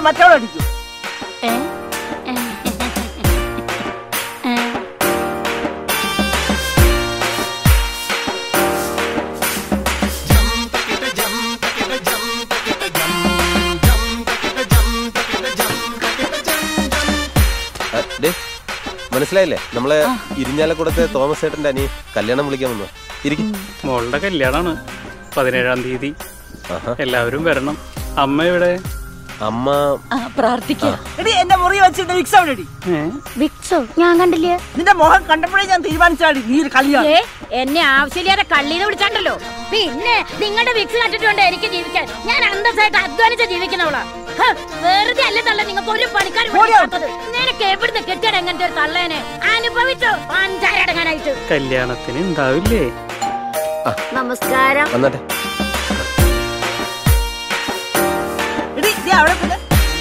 മറ്റവളടിക്കും ആ, ദേ, മനസ്സിലായില്ലേ നമ്മളെ ഇരിഞ്ഞാലക്കുടത്തെ തോമസ് ഏട്ടന്റെ അനി കല്യാണം വിളിക്കാൻ വന്നു ഇരിക്കും മോളുടെ കല്യാണാണ് പതിനേഴാം തീയതി എല്ലാവരും വരണം അമ്മ ഇവിടെ അമ്മ പ്രാർത്ഥിക്കുക എടി എന്റെ മുറി വെച്ചിട്ട് വിക്സ് അവിടെ ഇടി വിക്സോ ഞാൻ കണ്ടില്ലേ നിന്റെ മുഖം കണ്ടപ്പോഴേ ഞാൻ തീരുമാനിച്ചാടി നീ ഒരു കളിയാണ് ഏ എന്നെ ആവശ്യമില്ലാതെ കള്ളീന്ന് വിളിച്ചാണ്ടല്ലോ പിന്നെ നിങ്ങളുടെ വിക്സ് കണ്ടിട്ടുണ്ട് എനിക്ക് ജീവിക്കാൻ ഞാൻ അന്തസ്സായിട്ട് അധ്വാനിച്ച് ജീവിക്കുന്നവളാ ഹ, വെറുതെ അല്ല തള്ള നിങ്ങൾക്ക് ഒരു പണിക്കാർ നിനക്ക് എവിടുന്ന് കിട്ടിയത് എങ്ങനത്തെ ഒരു തള്ളേനെ അനുഭവിച്ചോ പഞ്ചാരടങ്ങാനായിട്ട് കല്യാണത്തിന് ഉണ്ടാവില്ലേ നമസ്കാരം വന്നാട്ടെ എടി നീ അവിടെ പിന്നെ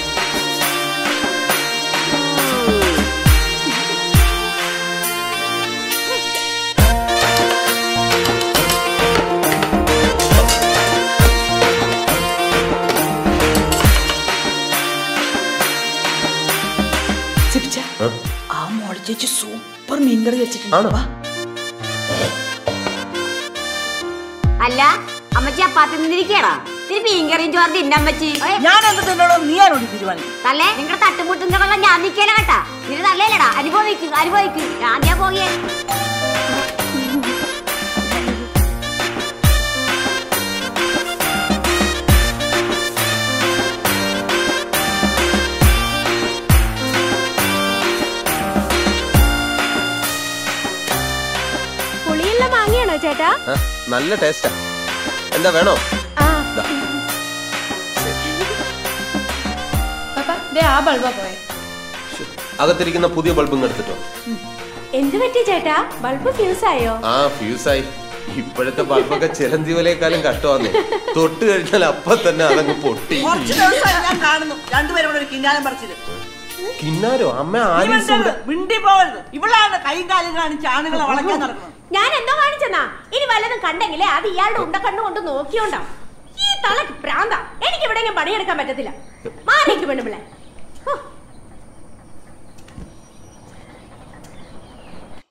സിപിച്ച ആ മോളി ചേച്ചി സൂപ്പർ മീൻകറി വെച്ചിട്ടുണ്ട് വാ. അല്ല അമ്മച്ചി അപ്പാത്തി നിന്നിരിക്കണ ഇത്തിരി മീൻകറിയും ചോറ് തിന്നമ്മച്ചി ഞാൻ എന്ത് തിന്നണോ നീ ആരോട് തീരുമാനിക്കും തല്ലേ നിങ്ങളുടെ തട്ടുമുട്ടുന്ന ഞാൻ നിക്കല കേട്ടാ ഇത് തല്ലേലടാ അനുഭവിക്ക് അനുഭവിക്ക് ഞാൻ ഞാൻ പോയേ പുളിയുള്ള മാങ്ങയാണോ ചേട്ടാ ആ, നല്ല ടേസ്റ്റാ എന്താ വേണോ ദാ. ആ ബൾബാ പോയെ ശ്ശോ, അകത്തിരിക്കുന്ന പുതിയ ബൾബും എടുത്തിട്ടോ എന്ത് പറ്റി ചേട്ടാ ബൾബ് ഫ്യൂസ് ആയോ ആ ഫ്യൂസായി ഇപ്പോഴത്തെ ബൾബൊക്കെ ചിലന്തി വലയെക്കാളും കഷ്ടമാന്നേ തൊട്ട് കഴിഞ്ഞാൽ അപ്പൊ തന്നെ അതങ്ങ് പൊട്ടി കുറച്ച് ദിവസമായി ഞാൻ കാണുന്നു രണ്ടുപേരും കൂടെ ഒരു കിന്നാരം പറിച്ചിട്ട് കിന്നാരോ അമ്മ നീ ആലീസ് മിണ്ടരുത്, മിണ്ടി പോകരുത് ഇവളാണ് കൈയും കാലും കാണിച്ച് ആണുങ്ങളെ വളയ്ക്കാൻ നടക്കുന്നത് ഞാൻ എന്തോ കാണിച്ചെന്നാ ഇനി വല്ലതും കണ്ടെങ്കിലേ അത് ഇയാളുടെ ഉണ്ടക്കണ്ണു കൊണ്ട് നോക്കിയോണ്ടാ ഈ തളക്ക് പ്രാന്ത എനിക്ക് ഇവിടെ പണിയെടുക്കാൻ പറ്റത്തില്ല മാറിക്ക് പെണ്ണുപിള്ളെ